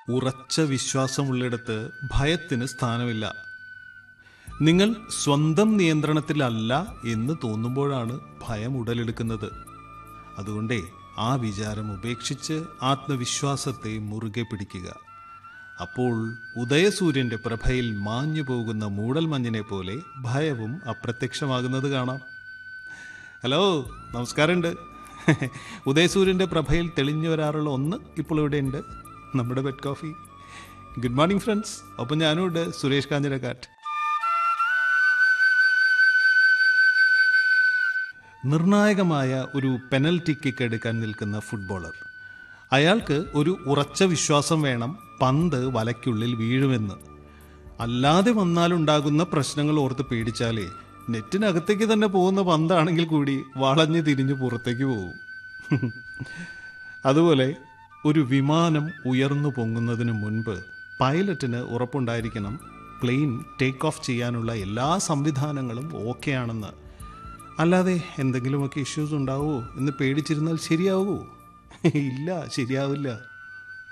ഉറച്ച വിശ്വാസമുള്ളിടത്ത് ഭയത്തിന് സ്ഥാനമില്ല നിങ്ങൾ സ്വന്തം നിയന്ത്രണത്തിലല്ല എന്ന് തോന്നുമ്പോഴാണ് ഭയം ഉടലെടുക്കുന്നത് അതുകൊണ്ടേ ആ വിചാരം ഉപേക്ഷിച്ച് ആത്മവിശ്വാസത്തെ മുറുകെ പിടിക്കുക അപ്പോൾ ഉദയസൂര്യന്റെ പ്രഭയിൽ മാഞ്ഞു പോകുന്ന മൂടൽമഞ്ഞിനെ പോലെ ഭയവും അപ്രത്യക്ഷമാകുന്നത് കാണാം ഹലോ നമസ്കാരമുണ്ട് ഉദയസൂര്യന്റെ പ്രഭയിൽ തെളിഞ്ഞു വരാറുള്ള ഒന്ന് ഇപ്പോൾ ഇവിടെയുണ്ട് നമ്മുടെ bed coffee good morning friends ഒപ്പം ഞാനും ഉണ്ട് സുരേഷ് കാഞ്ഞിരക്കാട്ട് നിർണായകമായ ഒരു പെനൽറ്റി കിക്ക് എടുക്കാൻ നിൽക്കുന്ന ഫുട്ബോളർ അയാൾക്ക് ഒരു ഉറച്ച വിശ്വാസം വേണം പന്ത് വലയ്ക്കുള്ളിൽ വീഴുമെന്ന് അല്ലാതെ വന്നാലുണ്ടാകുന്ന പ്രശ്നങ്ങൾ ഓർത്ത് പേടിച്ചാലേ നെറ്റിനകത്തേക്ക് തന്നെ പോകുന്ന പന്താണെങ്കിൽ കൂടി വളഞ്ഞു തിരിഞ്ഞ് പുറത്തേക്ക് പോകും അതുപോലെ ഒരു വിമാനം ഉയർന്നു പൊങ്ങുന്നതിന് മുൻപ് പൈലറ്റിന് ഉറപ്പുണ്ടായിരിക്കണം പ്ലെയിൻ ടേക്ക് ഓഫ് ചെയ്യാനുള്ള എല്ലാ സംവിധാനങ്ങളും ഓക്കെ ആണെന്ന് അല്ലാതെ എന്തെങ്കിലുമൊക്കെ ഇഷ്യൂസ് ഉണ്ടാവുമോ എന്ന് പേടിച്ചിരുന്നാൽ ശരിയാവുമോ ഇല്ല ശരിയാവില്ല